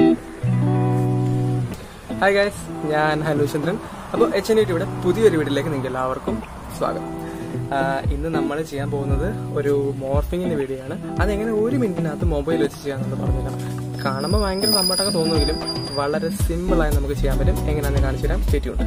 hi guys ഞാൻ ഹനുചന്ദ്രൻ അപ്പോൾ H N യൂട്യൂബിയുടെ പുതിയൊരു വീഡിയോയിലേക്ക് നിങ്ങൾക്ക് എല്ലാവർക്കും സ്വാഗതം ആഹ് ഇന്ന് നമ്മൾ ചെയ്യാൻ പോകുന്നത് ഒരു മോർഫിങ്ങിന്റെ വീഡിയോ ആണ് അതെങ്ങനെ ഒരു മിനിറ്റിനകത്ത് മൊബൈൽ വെച്ച് ചെയ്യാമെന്ന് പറഞ്ഞുതരാം കാണുമ്പോൾ ഭയങ്കര സമ്മട്ടൊക്കെ തോന്നുമെങ്കിലും വളരെ സിമ്പിളായി നമുക്ക് ചെയ്യാൻ പറ്റും എങ്ങനെയാണെന്ന് കാണിച്ചു തരാം സ്റ്റേറ്റ്യൂണ്ട്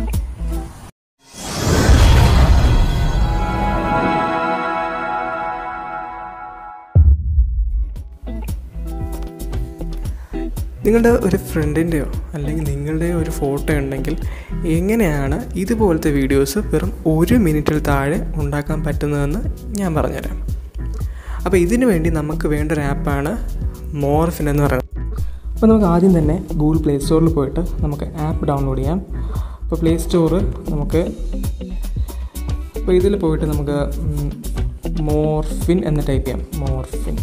നിങ്ങളുടെ ഒരു ഫ്രണ്ടിൻ്റെയോ അല്ലെങ്കിൽ നിങ്ങളുടെ ഒരു ഫോട്ടോ ഉണ്ടെങ്കിൽ എങ്ങനെയാണ് ഇതുപോലത്തെ വീഡിയോസ് വെറും ഒരു മിനിറ്റിൽ താഴെ ഉണ്ടാക്കാൻ പറ്റുന്നതെന്ന് ഞാൻ പറഞ്ഞുതരാം അപ്പോൾ ഇതിനു വേണ്ടി നമുക്ക് വേണ്ട ഒരു ആപ്പാണ് മോർഫിൻ എന്ന് പറയുന്നത് അപ്പോൾ നമുക്ക് ആദ്യം തന്നെ ഗൂഗിൾ പ്ലേ സ്റ്റോറിൽ പോയിട്ട് നമുക്ക് ആപ്പ് ഡൗൺലോഡ് ചെയ്യാം അപ്പോൾ പ്ലേ സ്റ്റോറ് നമുക്ക് അപ്പോൾ ഇതിൽ പോയിട്ട് നമുക്ക് ഉം, മോർഫിൻ എന്ന് ടൈപ്പ് ചെയ്യാം മോർഫിൻ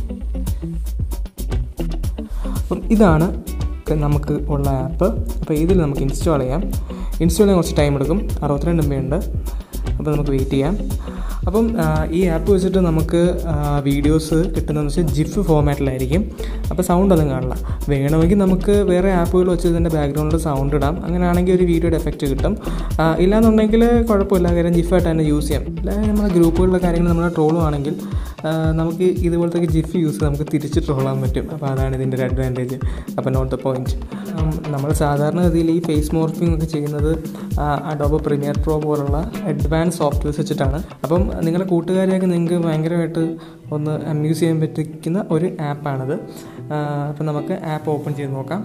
അപ്പം ഇതാണ് ക- നമുക്ക് ഉള്ള ആപ്പ് അപ്പോൾ ഇതിൽ നമുക്ക് ഇൻസ്റ്റാൾ ചെയ്യാം ഇൻസ്റ്റാൾ ചെയ്യാൻ കുറച്ച് ടൈം എടുക്കും അറുപത്തിരണ്ട് എം ബി ഉണ്ട് അപ്പോൾ നമുക്ക് വെയിറ്റ് ചെയ്യാം അപ്പം ആ, ഈ ആപ്പ് വെച്ചിട്ട് നമുക്ക് വീഡിയോസ് കിട്ടുന്നതെന്ന് വെച്ചാൽ ജിഫ് ഫോമാറ്റിലായിരിക്കും അപ്പോൾ സൗണ്ട് ഒന്നും കാണില്ല വേണമെങ്കിൽ നമുക്ക് വേറെ ആപ്പുകൾ വെച്ച് ഇതിൻ്റെ ബാക്ക്ഗ്രൗണ്ടിൽ സൗണ്ട് ഇടാം അങ്ങനെയാണെങ്കിൽ ഒരു വീഡിയോയുടെ എഫക്റ്റ് കിട്ടും ആ, ഇല്ലാന്നുണ്ടെങ്കിൽ കുഴപ്പമില്ല കാര്യം ജിഫായിട്ട് തന്നെ യൂസ് ചെയ്യാം അല്ലെങ്കിൽ നമ്മുടെ ഗ്രൂപ്പുകളിലെ കാര്യങ്ങൾ നമ്മൾ ട്രോളുവാണെങ്കിൽ നമുക്ക് ഇതുപോലത്തെ ജിഫ് യൂസ് നമുക്ക് തിരിച്ച് ട്രോളാൻ പറ്റും അപ്പോൾ അതാണ് ഇതിൻ്റെ ഒരു അഡ്വാൻറ്റേജ് അപ്പോൾ നോട്ട് ദ പോയിൻറ്റ് നമ്മൾ സാധാരണഗതിയിൽ ഈ ഫേസ് മോർഫിംഗ് ഒക്കെ ചെയ്യുന്നത് അഡോബ് പ്രീമിയർ പ്രോ പോലുള്ള അഡ്വാൻസ് സോഫ്റ്റ്വെയർസ് വെച്ചിട്ടാണ് അപ്പം നിങ്ങളുടെ കൂട്ടുകാരെയൊക്കെ നിങ്ങൾക്ക് ഭയങ്കരമായിട്ട് ഒന്ന് അമ്യൂസ് ചെയ്യാൻ പറ്റിക്കുന്ന ഒരു ആപ്പാണിത് അപ്പം നമുക്ക് ആപ്പ് ഓപ്പൺ ചെയ്ത് നോക്കാം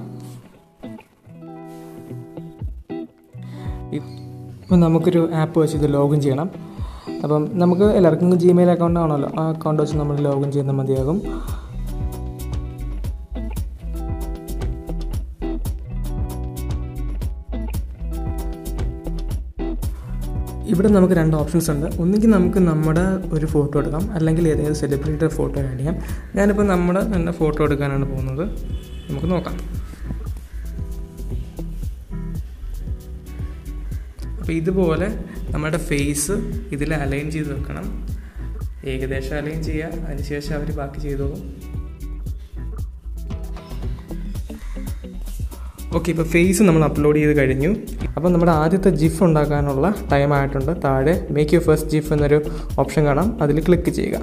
ഇപ്പം നമുക്കൊരു ആപ്പ് വെച്ച് ഇത് ലോഗിൻ ചെയ്യണം അപ്പം നമുക്ക് എല്ലാവർക്കും ജിമെയിൽ അക്കൗണ്ട് ആണല്ലോ ആ അക്കൗണ്ട് വെച്ച് നമ്മൾ ലോഗിൻ ചെയ്യുന്നത് മതിയാകും ഇവിടെ നമുക്ക് രണ്ട് ഓപ്ഷൻസ് ഉണ്ട് ഒന്നുകിൽ നമുക്ക് നമ്മുടെ ഒരു ഫോട്ടോ എടുക്കാം അല്ലെങ്കിൽ ഏതെങ്കിലും സെലിബ്രിറ്റിയുടെ ഫോട്ടോ ആഡ് ചെയ്യാം ഞാനിപ്പോൾ നമ്മുടെ തന്നെ ഫോട്ടോ എടുക്കാനാണ് പോകുന്നത് നമുക്ക് നോക്കാം അപ്പോൾ ഇതുപോലെ നമ്മുടെ ഫേസ് ഇതിൽ അലൈൻ ചെയ്ത് വെക്കണം ഏകദേശം അലൈൻ ചെയ്യുക അതിനുശേഷം അവർ ബാക്കി ചെയ്തോളും ഓക്കെ ഇപ്പോൾ ഫേസ് നമ്മൾ അപ്ലോഡ് ചെയ്ത് കഴിഞ്ഞു അപ്പോൾ നമ്മുടെ ആദ്യത്തെ ജിഫ് ഉണ്ടാക്കാനുള്ള ടൈം ആയിട്ടുണ്ട് താഴെ മേക്ക് യു ഫസ്റ്റ് ജിഫ് എന്നൊരു ഓപ്ഷൻ കാണാം അതിൽ ക്ലിക്ക് ചെയ്യുക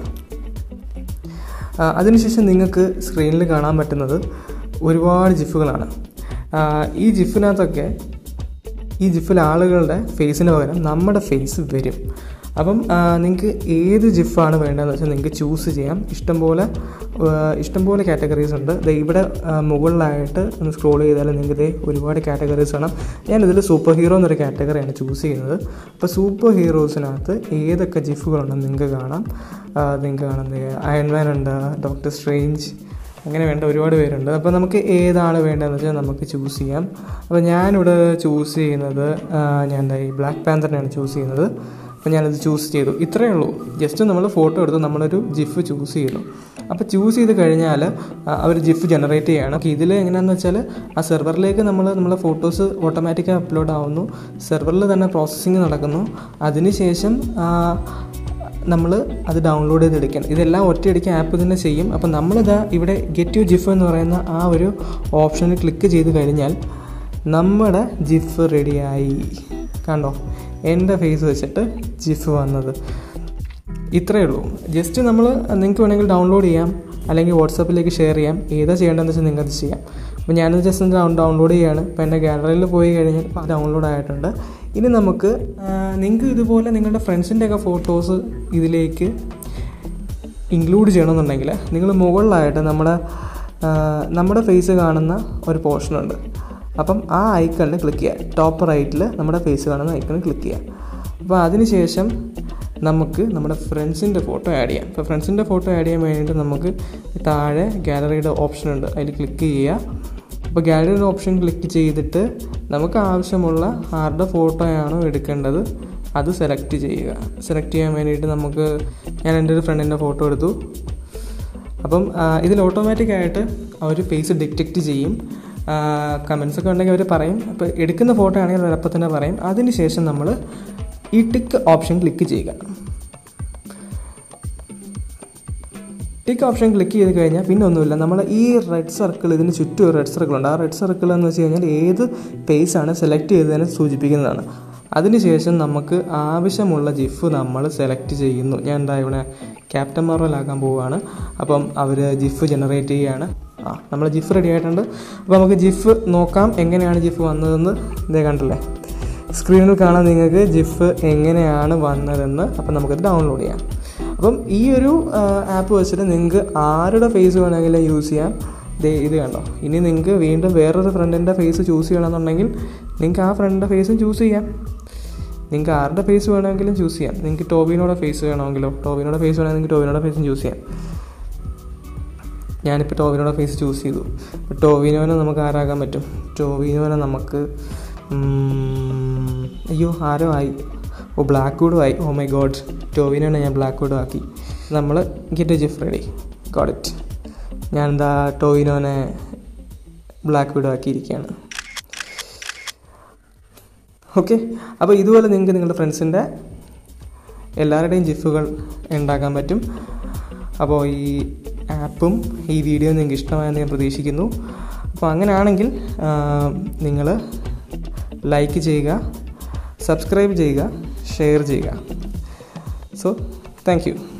ആ, അതിനുശേഷം നിങ്ങൾക്ക് സ്ക്രീനിൽ കാണാൻ പറ്റുന്നത് ഒരുപാട് ജിഫുകളാണ് ആ, ഈ ജിഫിനകത്തൊക്കെ ഈ ജിഫിൽ ആളുകളുടെ ഫേസിന് പകരം നമ്മുടെ ഫേസ് വരും അപ്പം നിങ്ങൾക്ക് ഏത് ജിഫാണ് വേണ്ടതെന്ന് വെച്ചാൽ നിങ്ങൾക്ക് ചൂസ് ചെയ്യാം ഇഷ്ടംപോലെ ആ, ഇഷ്ടംപോലെ കാറ്റഗറീസ് ഉണ്ട് ദേ ഇവിടെ ആ, മുകളിലായിട്ട് ഒന്ന് സ്ക്രോൾ ചെയ്താൽ നിങ്ങൾക്ക് ഇതേ ഒരുപാട് കാറ്റഗറീസ് കാണാം ഞാനിതിൽ സൂപ്പർ ഹീറോ എന്നൊരു കാറ്റഗറിയാണ് ചൂസ് ചെയ്യുന്നത് അപ്പോൾ സൂപ്പർ ഹീറോസിനകത്ത് ഏതൊക്കെ ജിഫുകളുണ്ടെന്ന് നിങ്ങൾക്ക് കാണാം ആ, നിങ്ങൾക്ക് കാണുന്നത് അയൺമാൻ ഉണ്ട് ഡോക്ടർ സ്ട്രേഞ്ച് അങ്ങനെ വേണ്ട ഒരുപാട് പേരുണ്ട് അപ്പോൾ നമുക്ക് ഏതാണ് വേണ്ടതെന്ന് വെച്ചാൽ നമുക്ക് ചൂസ് ചെയ്യാം അപ്പോൾ ഞാനിവിടെ ചൂസ് ചെയ്യുന്നത് ആ, ഞാൻ ദാ ഈ ബ്ലാക്ക് പാന്തറിനെയാണ് ചൂസ് ചെയ്യുന്നത് അപ്പോൾ ഞാനത് ചൂസ് ചെയ്തു ഇത്രയേ ഉള്ളൂ ജസ്റ്റ് നമ്മൾ ഫോട്ടോ എടുത്ത് നമ്മളൊരു ജിഫ് ചൂസ് ചെയ്തു അപ്പോൾ ചൂസ് ചെയ്ത് കഴിഞ്ഞാൽ അവർ ജിഫ് ജനറേറ്റ് ചെയ്യണം ഇതിൽ എങ്ങനെയാണെന്ന് വെച്ചാൽ ആ സെർവറിലേക്ക് നമ്മൾ നമ്മളെ ഫോട്ടോസ് ഓട്ടോമാറ്റിക്കായി അപ്ലോഡ് ആവുന്നു സെർവറിൽ തന്നെ പ്രോസസ്സിങ് നടക്കുന്നു അതിനുശേഷം നമ്മൾ അത് ഡൗൺലോഡ് ചെയ്തെടുക്കണം ഇതെല്ലാം ഒറ്റയടിക്ക് ആപ്പ് തന്നെ ചെയ്യും അപ്പോൾ നമ്മളിതാ ഇവിടെ ഗെറ്റ് യു ജിഫ് എന്ന് പറയുന്ന ആ ഒരു ഓപ്ഷനിൽ ക്ലിക്ക് ചെയ്ത് കഴിഞ്ഞാൽ നമ്മുടെ ജിഫ് റെഡിയായി കണ്ടോ എൻ്റെ ഫേസ് വെച്ചിട്ട് ജിഫ് വന്നത് ഇത്രയേ ഉള്ളൂ ജസ്റ്റ് നമ്മൾ നിങ്ങൾക്ക് വേണമെങ്കിൽ ഡൗൺലോഡ് ചെയ്യാം അല്ലെങ്കിൽ വാട്സാപ്പിലേക്ക് ഷെയർ ചെയ്യാം ഏതാ ചെയ്യേണ്ടതെന്ന് വെച്ചാൽ നിങ്ങൾക്ക് അത് ചെയ്യാം അപ്പോൾ ഞാനത് ജസ്റ്റ് ഒന്ന് ഡൗൺ ഡൗൺലോഡ് ചെയ്യാണ് അപ്പോൾ എൻ്റെ ഗാലറിയിൽ പോയി കഴിഞ്ഞാൽ ഡൗൺലോഡ് ആയിട്ടുണ്ട് ഇനി നമുക്ക് നിങ്ങൾക്ക് ഇതുപോലെ നിങ്ങളുടെ ഫ്രണ്ട്സിൻ്റെയൊക്കെ ഫോട്ടോസ് ഇതിലേക്ക് ഇൻക്ലൂഡ് ചെയ്യണമെന്നുണ്ടെങ്കിൽ നിങ്ങൾ മുകളിലായിട്ട് നമ്മുടെ ആ, നമ്മുടെ ഫേസ് കാണുന്ന ഒരു പോർഷനുണ്ട് അപ്പം ആ ഐക്കണിൽ ക്ലിക്ക് ചെയ്യുക ടോപ്പ് റൈറ്റിൽ നമ്മുടെ ഫേസ് കാണുന്ന ഐക്കണിൽ ക്ലിക്ക് ചെയ്യുക അപ്പോൾ അതിനുശേഷം നമുക്ക് നമ്മുടെ ഫ്രണ്ട്സിൻ്റെ ഫോട്ടോ ആഡ് ചെയ്യാം അപ്പോൾ ഫ്രണ്ട്സിൻ്റെ ഫോട്ടോ ആഡ് ചെയ്യാൻ വേണ്ടിയിട്ട് നമുക്ക് താഴെ ഗാലറിയുടെ ഓപ്ഷൻ ഉണ്ട് അതിൽ ക്ലിക്ക് ചെയ്യുക അപ്പോൾ ഗാലറിയുടെ ഓപ്ഷൻ ക്ലിക്ക് ചെയ്തിട്ട് നമുക്ക് ആവശ്യമുള്ള ആരുടെ ഫോട്ടോയാണോ എടുക്കേണ്ടത് അത് സെലക്ട് ചെയ്യുക സെലക്ട് ചെയ്യാൻ വേണ്ടിയിട്ട് നമുക്ക് ഞാൻ എൻ്റെ ഒരു ഫ്രണ്ടിൻ്റെ ഫോട്ടോ എടുത്തു അപ്പം ആ, ഇതിൽ ഓട്ടോമാറ്റിക്കായിട്ട് അവർ ഫേസ് ഡിറ്റക്റ്റ് ചെയ്യും കമൻസ് ഒക്കെ ഉണ്ടെങ്കിൽ അവർ പറയും അപ്പോൾ എടുക്കുന്ന ഫോട്ടോ ആണെങ്കിൽ അവർ അപ്പം തന്നെ പറയും അതിന് ശേഷം നമ്മൾ ഈ ടിക്ക് ഓപ്ഷൻ ക്ലിക്ക് ചെയ്യുക ടിക്ക് ഓപ്ഷൻ ക്ലിക്ക് ചെയ്ത് കഴിഞ്ഞാൽ പിന്നെ ഒന്നുമില്ല നമ്മൾ ഈ റെഡ് സർക്കിൾ ഇതിന് ചുറ്റും ഒരു റെഡ് സർക്കിൾ ഉണ്ട് ആ റെഡ് സർക്കിൾ എന്ന് വെച്ച് കഴിഞ്ഞാൽ ഏത് പേസാണ് സെലക്ട് ചെയ്തതിനെ സൂചിപ്പിക്കുന്നതാണ് അതിനുശേഷം നമുക്ക് ആവശ്യമുള്ള ജിഫ് നമ്മൾ സെലക്ട് ചെയ്യുന്നു ഞാൻ എന്താ ഇവിടെ ക്യാപ്റ്റൻ മാർവലാക്കാൻ പോവുകയാണ് അപ്പം അവർ ജിഫ് ജനറേറ്റ് ചെയ്യുകയാണ് ആ നമ്മൾ ജിഫ് റെഡി ആയിട്ടുണ്ട് അപ്പോൾ നമുക്ക് ജിഫ് നോക്കാം എങ്ങനെയാണ് ജിഫ് വന്നതെന്ന് ഇതേ കണ്ടല്ലേ സ്ക്രീനിൽ കാണാൻ നിങ്ങൾക്ക് ജിഫ് എങ്ങനെയാണ് വന്നതെന്ന് അപ്പം നമുക്കത് ഡൗൺലോഡ് ചെയ്യാം അപ്പം ഈ ഒരു ആപ്പ് വെച്ചിട്ട് നിങ്ങൾക്ക് ആരുടെ ഫേസ് വേണമെങ്കിലും യൂസ് ചെയ്യാം ദേ ഇത് കണ്ടോ ഇനി നിങ്ങൾക്ക് വീണ്ടും വേറൊരു ഫ്രണ്ടിൻ്റെ ഫേസ് ചൂസ് ചെയ്യണമെന്നുണ്ടെങ്കിൽ നിങ്ങൾക്ക് ആ ഫ്രണ്ടിൻ്റെ ഫേസും ചൂസ് ചെയ്യാം നിങ്ങൾക്ക് ആരുടെ ഫേസ് വേണമെങ്കിലും ചൂസ് ചെയ്യാം നിങ്ങൾക്ക് ടോബിനോടെ ഫേസ് വേണമെങ്കിലോ ടോബിനോടെ ഫേസ് വേണമെങ്കിൽ നിങ്ങൾക്ക് ടോബിനോടെ ഫേസും ചൂസ് ചെയ്യാം ഞാനിപ്പോൾ ടോവിനോടെ ഫേസ് ചൂസ് ചെയ്തു ഇപ്പോൾ ടോവിനോനെ നമുക്ക് ആരാകാൻ പറ്റും ടോവിനോനെ നമുക്ക് ഉം, അയ്യോ ആരോ ആയി ഓ ബ്ലാക്ക് വുഡും ആയി ഓ മൈ ഗോഡ് ടോവിനോനെ ഞാൻ ബ്ലാക്ക് വുഡും ആക്കി നമ്മൾ get GIF ready got it ഞാൻ എന്താ ടോവിനോനെ ബ്ലാക്ക് വുഡും ആക്കിയിരിക്കുകയാണ് ഓക്കെ അപ്പോൾ ഇതുപോലെ നിങ്ങൾക്ക് നിങ്ങളുടെ ഫ്രണ്ട്സിൻ്റെ എല്ലാവരുടെയും ജിഫുകൾ ഉണ്ടാക്കാൻ പറ്റും അപ്പോൾ ഈ ആപ്പും ഈ വീഡിയോ നിങ്ങൾക്ക് ഇഷ്ടമായെന്ന് ഞാൻ പ്രതീക്ഷിക്കുന്നു അപ്പോൾ അങ്ങനെയാണെങ്കിൽ നിങ്ങൾ ലൈക്ക് ചെയ്യുക സബ്സ്ക്രൈബ് ചെയ്യുക ഷെയർ ചെയ്യുക സോ താങ്ക് യു